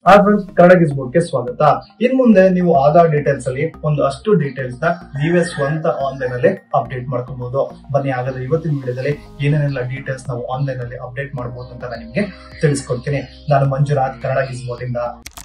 hi friends Kannada ಗೆ ಸ್ವಾಗತ ಇನ್ ಮುಂದೆ ನೀವು ಆಧಾರ್ ಡೀಟೇಲ್ಸ್ ಅಲ್ಲಿ ಒಂದು ಅಷ್ಟು ಡೀಟೇಲ್ಸ್ ನ ನೀವೇ ಸ್ವಂತ ಆನ್ಲೈನ್ ಅಲ್ಲಿ ಅಪ್ಡೇಟ್ ಮಾಡ್ಕೊಬಹುದು ಬನ್ನಿ ಹಾಗಾದ್ರೆ ಇವತ್ತಿನ ವಿಡಿಯೋದಲ್ಲಿ ಏನೇನೆಲ್ಲ ಡೀಟೇಲ್ಸ್ ನಾವು ಆನ್ಲೈನ್ ಅಲ್ಲಿ ಅಪ್ಡೇಟ್ ಮಾಡಬಹುದು ಅಂತ ನಾನು ನಿಮ್ಗೆ ತಿಳಿಸ್ಕೊಡ್ತೀನಿ ನಾನು ಮಂಜುನಾಥ್ ಕನ್ನಡ ಗಿಸ್ಬೋರ್ಡ್ ಇಂದ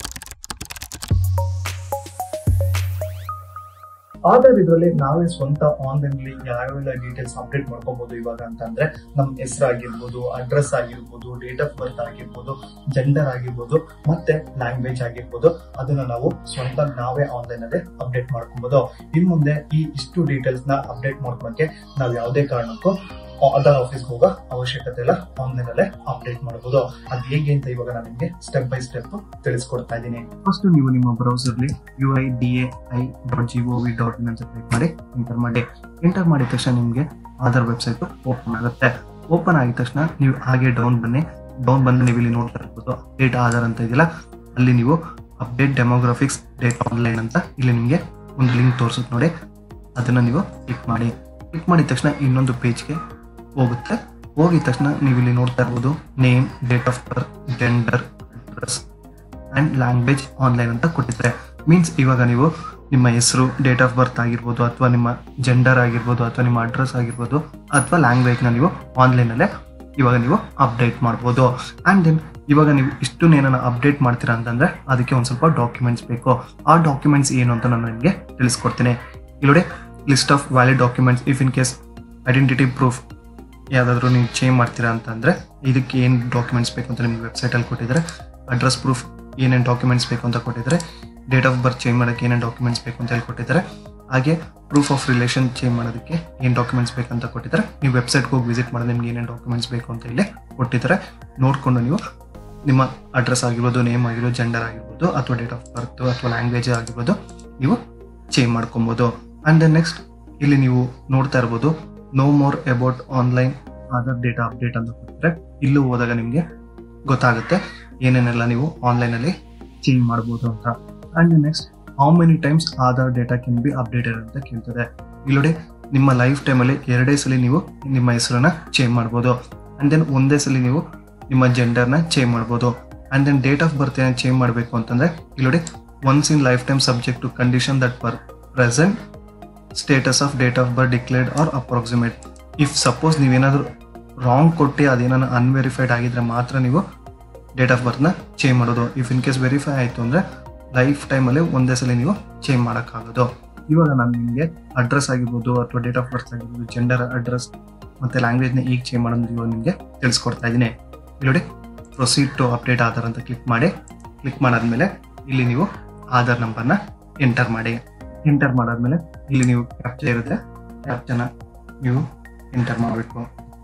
ಆಧಾರ್ ಇದರಲ್ಲಿ ನಾವೇ ಸ್ವಂತ ಆನ್ಲೈನ್ ಅಲ್ಲಿ ಯಾವೆಲ್ಲ ಡೀಟೇಲ್ಸ್ ಅಪ್ಡೇಟ್ ಮಾಡ್ಕೋಬಹುದು ಇವಾಗ ಅಂತಂದ್ರೆ ನಮ್ ಹೆಸರು ಆಗಿರ್ಬೋದು ಅಡ್ರೆಸ್ ಆಗಿರ್ಬೋದು ಡೇಟ್ ಆಫ್ ಬರ್ತ್ ಆಗಿರ್ಬೋದು ಜೆಂಡರ್ ಆಗಿರ್ಬೋದು ಮತ್ತೆ ಲ್ಯಾಂಗ್ವೇಜ್ ಆಗಿರ್ಬೋದು ಅದನ್ನ ನಾವು ಸ್ವಂತ ನಾವೇ ಆನ್ಲೈನ್ ಅಲ್ಲಿ ಅಪ್ಡೇಟ್ ಮಾಡ್ಕೊಬಹುದು ಇನ್ ಮುಂದೆ ಈ ಇಷ್ಟು ಡೀಟೇಲ್ಸ್ ನ ಅಪ್ಡೇಟ್ ಮಾಡ್ಕೊಳಕ್ಕೆ ನಾವು ಯಾವುದೇ ಕಾರಣಕ್ಕೂ ಆಧಾರ್ ಆಫೀಸ್ ಹೋಗೋ ಅವಶ್ಯಕತೆ ಇಲ್ಲ ಆನ್ಲೈನ್ ಅಲ್ಲೇ ಅಪ್ಡೇಟ್ ಮಾಡಬಹುದು ಅದ್ ಹೇಗೆ ಅಂತ ಇವಾಗ ನಾನು ನಿಮ್ಗೆ ಸ್ಟೆಪ್ ಬೈ ಸ್ಟೆಪ್ ತಿಳಿಸ್ಕೊಡ್ತಾ ಇದ್ದೀನಿ ಫಸ್ಟ್ ನೀವು ನಿಮ್ಮ ಬ್ರೌಸರ್ಲಿ U I D A I dot G O V dot in ಅಂತ ಟೈಪ್ ಮಾಡಿ ಎಂಟರ್ ಮಾಡಿ ಎಂಟರ್ ಮಾಡಿದ ತಕ್ಷಣ ನಿಮಗೆ ಆಧಾರ್ ವೆಬ್ಸೈಟ್ ಓಪನ್ ಆಗುತ್ತೆ ಓಪನ್ ಆಗಿದ ತಕ್ಷಣ ನೀವು ಹಾಗೆ ಡೌನ್ ಬನ್ನಿ ಡೌನ್ ಬಂದು ನೀವು ಇಲ್ಲಿ ನೋಡ್ತಾ ಇರ್ಬೋದು ಡೇಟ್ ಆಧಾರ್ ಅಂತ ಇದೆಯಲ್ಲ ಅಲ್ಲಿ ನೀವು ಅಪ್ಡೇಟ್ ಡೆಮೋಗ್ರಾಫಿಕ್ಸ್ ಡೇಟ್ ಆನ್ಲೈನ್ ಅಂತ ಇಲ್ಲಿ ನಿಮಗೆ ಒಂದು ಲಿಂಕ್ ತೋರಿಸುತ್ತೆ ನೋಡಿ ಅದನ್ನ ನೀವು ಕ್ಲಿಕ್ ಮಾಡಿ ಕ್ಲಿಕ್ ಮಾಡಿದ ತಕ್ಷಣ ಇನ್ನೊಂದು ಪೇಜ್ಗೆ ಹೋಗುತ್ತೆ ಹೋಗಿದ ತಕ್ಷಣ ನೀವು ಇಲ್ಲಿ ನೋಡ್ತಾ ಇರ್ಬೋದು name date of birth gender address and language online ಅಂತ ಕೊಟ್ಟಿದ್ದಾರೆ ಮೀನ್ಸ್ ಇವಾಗ ನೀವು ನಿಮ್ಮ ಹೆಸರು ಡೇಟ್ ಆಫ್ ಬರ್ತ್ ಆಗಿರ್ಬೋದು ಅಥವಾ ನಿಮ್ಮ ಜೆಂಡರ್ ಆಗಿರ್ಬೋದು ಅಥವಾ ನಿಮ್ಮ ಅಡ್ರೆಸ್ ಆಗಿರ್ಬೋದು ಅಥವಾ ಲ್ಯಾಂಗ್ವೇಜ್ನ ನೀವು ಆನ್ಲೈನಲ್ಲೇ ಇವಾಗ ನೀವು ಅಪ್ಡೇಟ್ ಮಾಡ್ಬೋದು ಆ್ಯಂಡ್ ದೆನ್ ಇವಾಗ ನೀವು ಇಷ್ಟು ಏನಾನ ಅಪ್ಡೇಟ್ ಮಾಡ್ತೀರಾ ಅಂತಂದ್ರೆ ಅದಕ್ಕೆ ಒಂದು ಸ್ವಲ್ಪ ಡಾಕ್ಯುಮೆಂಟ್ಸ್ ಬೇಕು ಆ ಡಾಕ್ಯುಮೆಂಟ್ಸ್ ಏನು ಅಂತ ನಾನು ನಿಮಗೆ ತಿಳಿಸ್ಕೊಡ್ತೀನಿ ಇಲ್ಲೋಡೆ list of valid documents if in case identity proof ಯಾವುದಾದ್ರೂ ನೀವು ಚೇಂಜ್ ಮಾಡ್ತೀರಾ ಅಂತಂದರೆ ಇದಕ್ಕೆ ಏನು ಡಾಕ್ಯುಮೆಂಟ್ಸ್ ಬೇಕು ಅಂತ ನಿಮ್ಗೆ ವೆಬ್ಸೈಟಲ್ಲಿ ಕೊಟ್ಟಿದ್ದಾರೆ ಅಡ್ರೆಸ್ ಪ್ರೂಫ್ ಏನೇನು ಡಾಕ್ಯುಮೆಂಟ್ಸ್ ಬೇಕು ಅಂತ ಕೊಟ್ಟಿದ್ದಾರೆ ಡೇಟ್ ಆಫ್ ಬರ್ತ್ ಚೇಂಜ್ ಮಾಡೋಕ್ಕೆ ಏನೇನು ಡಾಕ್ಯುಮೆಂಟ್ಸ್ ಬೇಕು ಅಂತ ಹೇಳಿ ಕೊಟ್ಟಿದ್ದಾರೆ ಹಾಗೆ ಪ್ರೂಫ್ ಆಫ್ ರಿಲೇಷನ್ ಚೇಂಜ್ ಮಾಡೋದಕ್ಕೆ ಏನು ಡಾಕ್ಯುಮೆಂಟ್ಸ್ ಬೇಕಂತ ಕೊಟ್ಟಿದ್ದಾರೆ ನೀವು ವೆಬ್ಸೈಟ್ಗೆ ಹೋಗಿ ವಿಸಿಟ್ ಮಾಡೋದು ನಿಮ್ಗೆ ಏನೇನು ಡಾಕ್ಯುಮೆಂಟ್ಸ್ ಬೇಕು ಅಂತ ಇಲ್ಲಿ ಕೊಟ್ಟಿದ್ದಾರೆ ನೋಡಿಕೊಂಡು ನೀವು ನಿಮ್ಮ ಅಡ್ರೆಸ್ ಆಗಿರ್ಬೋದು ನೇಮ್ ಆಗಿರ್ಬೋದು ಜೆಂಡರ್ ಆಗಿರ್ಬೋದು ಅಥವಾ ಡೇಟ್ ಆಫ್ ಬರ್ತ್ ಅಥವಾ ಲ್ಯಾಂಗ್ವೇಜ್ ಆಗಿರ್ಬೋದು ನೀವು ಚೇಂಜ್ ಮಾಡ್ಕೊಬೋದು ಆ್ಯಂಡ್ ದೆನ್ ನೆಕ್ಸ್ಟ್ ಇಲ್ಲಿ ನೀವು ನೋಡ್ತಾ ಇರ್ಬೋದು know more about online Aadhaar data update ಅಂತ ಕೊಟ್ಟಿದ್ರೆ ಇಲ್ಲೂ ಹೋದಾಗ ನಿಮಗೆ ಗೊತ್ತಾಗುತ್ತೆ ಏನೇನೆಲ್ಲ ನೀವು ಆನ್ಲೈನಲ್ಲಿ ಚೇಂಜ್ ಮಾಡ್ಬೋದು ಅಂತ and next how many times Aadhaar data can be updated ಅಂತ ಕೇಳ್ತದೆ ಇಲ್ಲೋಡಿ ನಿಮ್ಮ ಲೈಫ್ ಟೈಮಲ್ಲಿ ಎರಡೇ ಸಲ ನೀವು ನಿಮ್ಮ ಹೆಸರನ್ನ ಚೇಂಜ್ ಮಾಡ್ಬೋದು ಆ್ಯಂಡ್ ದೆನ್ ಒಂದೇ ಸಲ ನೀವು ನಿಮ್ಮ ಜೆಂಡರ್ನ ಚೇಂಜ್ ಮಾಡ್ಬೋದು and then date of birth ಏನೋ ಚೇಂಜ್ ಮಾಡಬೇಕು ಅಂತಂದರೆ ಇಲ್ಲೋಡಿ once in life time subject to condition that per present status of date of birth declared or approximate if suppose ನೀವೇನಾದರೂ ರಾಂಗ್ ಕೊಟ್ಟು ಅದೇನಾದ್ರು ಅನ್ವೆರಿಫೈಡ್ ಆಗಿದ್ರೆ ಮಾತ್ರ ನೀವು ಡೇಟ್ ಆಫ್ ಬರ್ತ್ನ ಚೇಂಜ್ ಮಾಡೋದು ಇಫ್ ಇನ್ ಕೇಸ್ ವೆರಿಫೈ ಆಯಿತು ಅಂದರೆ ಲೈಫ್ ಟೈಮಲ್ಲಿ ಒಂದೇ ಸಲ ನೀವು ಚೇಂಜ್ ಮಾಡೋಕ್ಕಾಗೋದು ಇವಾಗ ನಾನು ನಿಮಗೆ ಅಡ್ರೆಸ್ ಆಗಿರ್ಬೋದು ಅಥವಾ ಡೇಟ್ ಆಫ್ ಬರ್ತ್ ಆಗಿರ್ಬೋದು ಜೆಂಡರ್ ಅಡ್ರೆಸ್ ಮತ್ತು ಲ್ಯಾಂಗ್ವೇಜ್ನ ಈಗ ಚೇಂಜ್ ಮಾಡೋದು ಇವಾಗ ನಿಮಗೆ ತಿಳಿಸ್ಕೊಡ್ತಾ ಇದ್ದೀನಿ ಇಲ್ಲಿ ನೋಡಿ ಪ್ರೊಸೀಡ್ ಟು ಅಪ್ಡೇಟ್ ಆಧಾರ್ ಅಂತ ಕ್ಲಿಕ್ ಮಾಡಿ ಕ್ಲಿಕ್ ಮಾಡಾದ್ಮೇಲೆ ಇಲ್ಲಿ ನೀವು ಆಧಾರ್ ನಂಬರ್ನ ಎಂಟರ್ ಮಾಡಿ ಎಂಟರ್ ಮಾಡಾದ್ಮೇಲೆ ಇಲ್ಲಿ ನೀವು ಕ್ಯಾಪ್ಚಾ ಇರುತ್ತೆ ಕ್ಯಾಪ್ಚನ ನೀವು ಎಂಟರ್ ಮಾಡಬೇಕು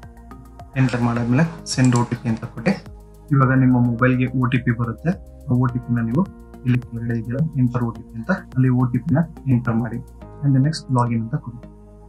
ಎಂಟರ್ ಮಾಡಾದ್ಮೇಲೆ ಸೆಂಡ್ ಓ ಟಿ ಪಿ ಅಂತ ಕೊಟ್ಟು ಇವಾಗ ನಿಮ್ಮ ಮೊಬೈಲ್ಗೆ ಒ ಟಿ ಪಿ ಬರುತ್ತೆ ಆ ಒ ಟಿ ಪಿನ ನೀವು ಇಲ್ಲಿ ಕೆಳಗಡೆ ಇದೆಯಲ್ಲ ಎಂಟರ್ ಒ ಟಿ ಪಿ ಅಂತ ಅಲ್ಲಿ ಒ ಟಿ ಪಿನ ಎಂಟರ್ ಮಾಡಿ ಅಂಡ್ ನೆಕ್ಸ್ಟ್ ಲಾಗಿನ್ ಅಂತ ಕೊಡಿ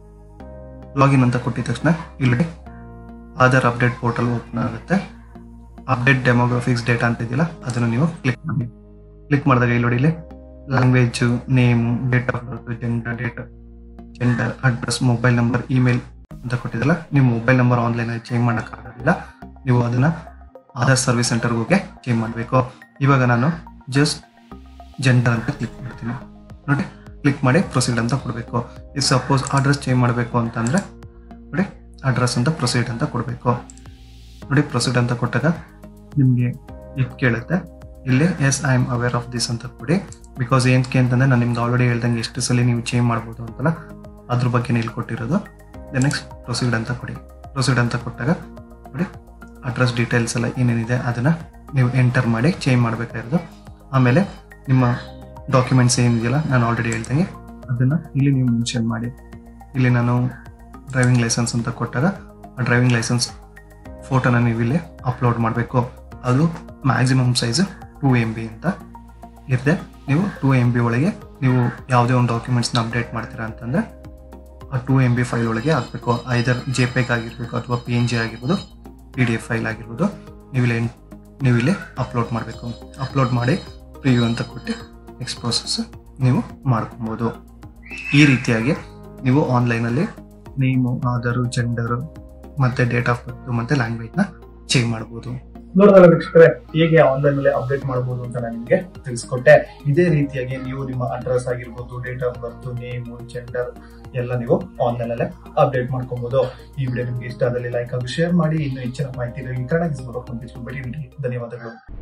ಲಾಗಿನ್ ಅಂತ ಕೊಟ್ಟಿದ ತಕ್ಷಣ ಇಲ್ಲಿ ಆಧಾರ್ ಅಪ್ಡೇಟ್ ಪೋರ್ಟಲ್ ಓಪನ್ ಆಗುತ್ತೆ ಅಪ್ಡೇಟ್ ಡೆಮೋಗ್ರಫಿಕ್ಸ್ ಡೇಟಾ ಅಂತ ಇದೆಯಲ್ಲ ಅದನ್ನು ನೀವು ಕ್ಲಿಕ್ ಮಾಡಿ ಕ್ಲಿಕ್ ಮಾಡಿದಾಗ ಇಲ್ಲಿ ನೋಡಿ ಇಲ್ಲಿ language name date of birth gender date gender address mobile number email ಅಂತ ಕೊಟ್ಟಿದ್ದಲ್ಲ ನೀವು ಮೊಬೈಲ್ ನಂಬರ್ ಆನ್ಲೈನಲ್ಲಿ ಚೇಂಜ್ ಮಾಡೋಕ್ಕಾಗೋದಿಲ್ಲ ನೀವು ಅದನ್ನು ಆಧಾರ್ ಸರ್ವಿಸ್ ಸೆಂಟರ್ಗೆ ಹೋಗಿ ಚೇಂಜ್ ಮಾಡಬೇಕು ಇವಾಗ ನಾನು ಜಸ್ಟ್ ಜೆಂಡರ್ ಅಂತ ಕ್ಲಿಕ್ ಮಾಡ್ತೀನಿ ನೋಡಿ ಕ್ಲಿಕ್ ಮಾಡಿ ಪ್ರೊಸೀಡ್ ಅಂತ ಕೊಡಬೇಕು ಈಗ ಸಪೋಸ್ ಅಡ್ರೆಸ್ ಚೇಂಜ್ ಮಾಡಬೇಕು ಅಂತಂದರೆ ನೋಡಿ ಅಡ್ರೆಸ್ ಅಂತ ಪ್ರೊಸೀಡ್ ಅಂತ ಕೊಡಬೇಕು ನೋಡಿ ಪ್ರೊಸೀಡ್ ಅಂತ ಕೊಟ್ಟಾಗ ನಿಮಗೆ ಇದು ಕೇಳುತ್ತೆ ಇಲ್ಲಿ yes I am aware of this ಅಂತ ಕೊಡಿ ಬಿಕಾಸ್ ಏನಕ್ಕೆ ಅಂತಂದರೆ ನಾನು ನಿಮ್ಗೆ ಆಲ್ರೆಡಿ ಹೇಳ್ದಂಗೆ ಎಷ್ಟು ಸಲ ನೀವು ಚೇಂಜ್ ಮಾಡ್ಬೋದು ಅಂತಲ್ಲ ಅದ್ರ ಬಗ್ಗೆ ಇಲ್ಲಿ ಕೊಟ್ಟಿರೋದು ದ ನೆಕ್ಸ್ಟ್ ಪ್ರೊಸೀಡ್ ಅಂತ ಕೊಡಿ ಪ್ರೊಸೀಡ್ ಅಂತ ಕೊಟ್ಟಾಗ ನೋಡಿ ಅಡ್ರೆಸ್ ಡೀಟೇಲ್ಸ್ ಎಲ್ಲ ಏನೇನಿದೆ ಅದನ್ನು ನೀವು ಎಂಟರ್ ಮಾಡಿ ಚೇಂಜ್ ಮಾಡಬೇಕಾಗಿರೋದು ಆಮೇಲೆ ನಿಮ್ಮ ಡಾಕ್ಯುಮೆಂಟ್ಸ್ ಏನಿದೆಯಲ್ಲ ನಾನು ಆಲ್ರೆಡಿ ಹೇಳ್ದಂಗೆ ಅದನ್ನು ಇಲ್ಲಿ ನೀವು ಮೆನ್ಷನ್ ಮಾಡಿ ಇಲ್ಲಿ ನಾನು ಡ್ರೈವಿಂಗ್ ಲೈಸೆನ್ಸ್ ಅಂತ ಕೊಟ್ಟಾಗ ಆ ಡ್ರೈವಿಂಗ್ ಲೈಸೆನ್ಸ್ ಫೋಟೋನ ನೀವು ಇಲ್ಲಿ ಅಪ್ಲೋಡ್ ಮಾಡಬೇಕು ಅದು maximum size two M B ಅಂತ ಇರುತ್ತೆ ನೀವು ಟೂ ಎಮ್ ಬಿ ಒಳಗೆ ನೀವು ಯಾವುದೇ ಒಂದು ಡಾಕ್ಯುಮೆಂಟ್ಸ್ನ ಅಪ್ಡೇಟ್ ಮಾಡ್ತೀರಾ ಅಂತಂದರೆ ಆ ಟೂ ಎಮ್ ಬಿ ಫೈಲ್ ಒಳಗೆ ಹಾಕಬೇಕು ಐದರ್ ಜೆ ಪೆಗ್ ಆಗಿರ್ಬೇಕು ಅಥವಾ ಪಿ ಎನ್ ಜಿ ಆಗಿರ್ಬೋದು ಪಿ ಡಿ ಎಫ್ ಫೈಲ್ ಆಗಿರ್ಬೋದು ನೀವು ಇಲ್ಲಿ ನೀವು ಇಲ್ಲಿ ಅಪ್ಲೋಡ್ ಮಾಡಬೇಕು ಅಪ್ಲೋಡ್ ಮಾಡಿ ಪ್ರಿವ್ಯೂ ಅಂತ ಕೊಟ್ಟು ನೆಕ್ಸ್ಟ್ ಪ್ರೋಸೆಸ್ ನೀವು ಮಾಡ್ಕೊಬೋದು ಈ ರೀತಿಯಾಗಿ ನೀವು ಆನ್ಲೈನಲ್ಲಿ ನೇಮು ಆಧಾರು ಜೆಂಡರು ಮತ್ತು ಡೇಟ್ ಆಫ್ ಬರ್ತ್ ಮತ್ತು ಲ್ಯಾಂಗ್ವೇಜ್ನ ಚೇಂಜ್ ಮಾಡ್ಬೋದು ನೋಡಿದಲ್ಲ ವೀಕ್ಷಕರೇ ಹೇಗೆ ಆನ್ಲೈನ್ ಅಲ್ಲಿ ಅಪ್ಡೇಟ್ ಮಾಡಬಹುದು ಅಂತ ನಾನು ನಿಮಗೆ ತಿಳಿಸ್ಕೊಟ್ಟೆ ಇದೇ ರೀತಿಯಾಗಿ ನೀವು ನಿಮ್ಮ ಅಡ್ರೆಸ್ ಆಗಿರ್ಬೋದು date of birth name gender ಎಲ್ಲ ನೀವು ಆನ್ಲೈನ್ ಅಲ್ಲೇ ಅಪ್ಡೇಟ್ ಮಾಡ್ಕೊಬಹುದು ಈ ವಿಡಿಯೋ ನಿಮ್ಗೆ ಇಷ್ಟ ಆದಲ್ಲಿ ಲೈಕ್ ಹಾಗೂ ಶೇರ್ ಮಾಡಿ ಇನ್ನು ಹೆಚ್ಚಿನ ಮಾಹಿತಿ ಕನ್ನಡ ಧನ್ಯವಾದಗಳು